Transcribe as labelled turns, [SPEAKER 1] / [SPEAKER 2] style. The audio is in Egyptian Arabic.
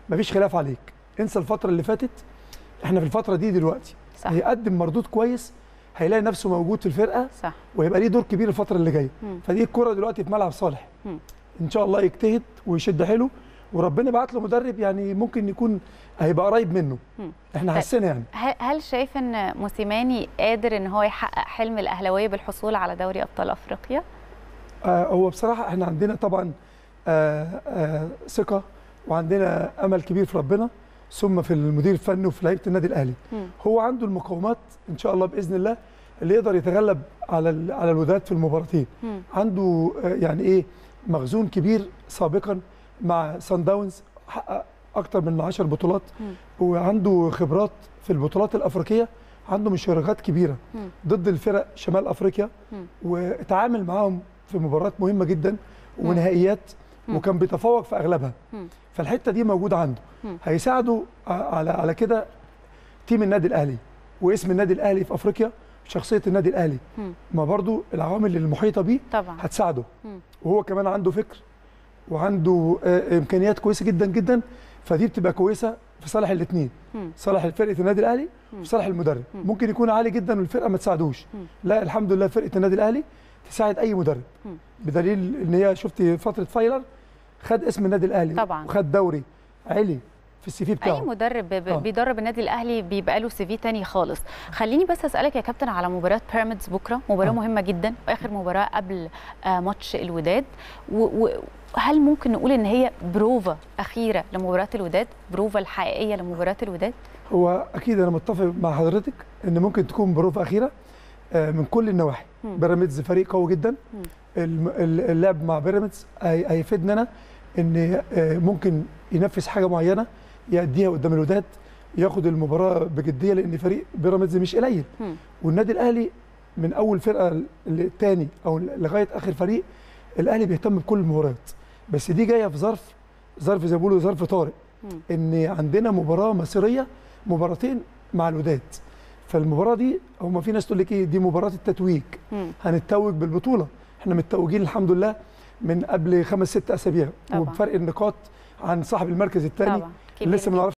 [SPEAKER 1] مفيش خلاف عليك انسى الفتره اللي فاتت احنا في الفتره دي دلوقتي
[SPEAKER 2] صح
[SPEAKER 1] هيقدم مردود كويس هيلاقي نفسه موجود في الفرقه
[SPEAKER 2] صح
[SPEAKER 1] وهيبقى ليه دور كبير الفتره اللي جايه
[SPEAKER 2] مم.
[SPEAKER 1] فدي الكره دلوقتي في ملعب صالح
[SPEAKER 2] مم.
[SPEAKER 1] ان شاء الله يجتهد ويشد حيله وربنا بعت له مدرب يعني ممكن يكون هيبقى قريب منه
[SPEAKER 2] مم.
[SPEAKER 1] احنا
[SPEAKER 2] طيب.
[SPEAKER 1] حسينا يعني
[SPEAKER 2] هل هل شايف ان موسيماني قادر ان هو يحقق حلم الاهلاويه بالحصول على دوري ابطال افريقيا؟
[SPEAKER 1] آه هو بصراحه احنا عندنا طبعا آه آه ثقه وعندنا امل كبير في ربنا ثم في المدير الفني وفي لعيبه النادي الاهلي
[SPEAKER 2] مم.
[SPEAKER 1] هو عنده المقومات ان شاء الله باذن الله اللي يقدر يتغلب على ال- على الوداد في المباراتين
[SPEAKER 2] مم.
[SPEAKER 1] عنده آه، يعني ايه مخزون كبير سابقا مع سان داونز حقق اكتر من 10 بطولات
[SPEAKER 2] مم.
[SPEAKER 1] وعنده خبرات في البطولات الافريقيه عنده مشاركات كبيره
[SPEAKER 2] مم.
[SPEAKER 1] ضد الفرق شمال افريقيا
[SPEAKER 2] مم.
[SPEAKER 1] وتعامل معاهم في مباريات مهمه جدا ونهائيات
[SPEAKER 2] مم.
[SPEAKER 1] وكان بيتفوق في اغلبها
[SPEAKER 2] مم.
[SPEAKER 1] فالحته دي موجوده عنده
[SPEAKER 2] مم.
[SPEAKER 1] هيساعده ع- على على كده تيم النادي الاهلي واسم النادي الاهلي في افريقيا شخصيه النادي الاهلي
[SPEAKER 2] مم.
[SPEAKER 1] ما برضو العوامل المحيطه بيه
[SPEAKER 2] طبعا
[SPEAKER 1] هتساعده
[SPEAKER 2] مم.
[SPEAKER 1] وهو كمان عنده فكر وعنده آه، امكانيات كويسه جدا جدا فدي بتبقى كويسه في صالح الاثنين
[SPEAKER 2] مم.
[SPEAKER 1] صالح فرقه النادي الاهلي
[SPEAKER 2] مم.
[SPEAKER 1] وفي صالح المدرب
[SPEAKER 2] مم.
[SPEAKER 1] ممكن يكون عالي جدا والفرقه ما تساعدوش
[SPEAKER 2] مم.
[SPEAKER 1] لا الحمد لله فرقه النادي الاهلي تساعد اي مدرب
[SPEAKER 2] مم.
[SPEAKER 1] بدليل ان هي شفت فتره فايلر خد اسم النادي الاهلي
[SPEAKER 2] طبعا.
[SPEAKER 1] وخد دوري علي في السي في
[SPEAKER 2] اي
[SPEAKER 1] بتاعه
[SPEAKER 2] مدرب ب-
[SPEAKER 1] آه.
[SPEAKER 2] بيدرب النادي الاهلي بيبقى له سي في تاني خالص خليني بس اسالك يا كابتن على مباراه بيراميدز بكره مباراه
[SPEAKER 1] آه.
[SPEAKER 2] مهمه جدا واخر مباراه قبل آه، ماتش الوداد و- وهل ممكن نقول ان هي بروفا اخيره لمباراه الوداد بروفا الحقيقيه لمباراه الوداد
[SPEAKER 1] هو اكيد انا متفق مع حضرتك ان ممكن تكون بروف اخيره آه، من كل النواحي
[SPEAKER 2] مم.
[SPEAKER 1] بيراميدز فريق قوي جدا
[SPEAKER 2] مم.
[SPEAKER 1] الم- ال- اللعب مع بيراميدز هي- هيفيدنا أنا ان آه، ممكن ينفذ حاجه معينه يأديها قدام الوداد ياخد المباراه بجديه لان فريق بيراميدز مش قليل
[SPEAKER 2] مم.
[SPEAKER 1] والنادي الاهلي من اول فرقه الثاني او لغايه اخر فريق الاهلي بيهتم بكل المباريات بس دي جايه في ظرف ظرف زي ما بيقولوا ظرف طارئ
[SPEAKER 2] مم.
[SPEAKER 1] ان عندنا مباراه مصيريه مباراتين مع الوداد فالمباراه دي هم في ناس تقول لك ايه دي مباراه التتويج
[SPEAKER 2] مم.
[SPEAKER 1] هنتوج بالبطوله احنا متوجين الحمد لله من قبل خمس ست اسابيع
[SPEAKER 2] طبعا.
[SPEAKER 1] وبفرق النقاط عن صاحب المركز الثاني
[SPEAKER 2] طبعا كبير
[SPEAKER 1] لسه ما نعرفش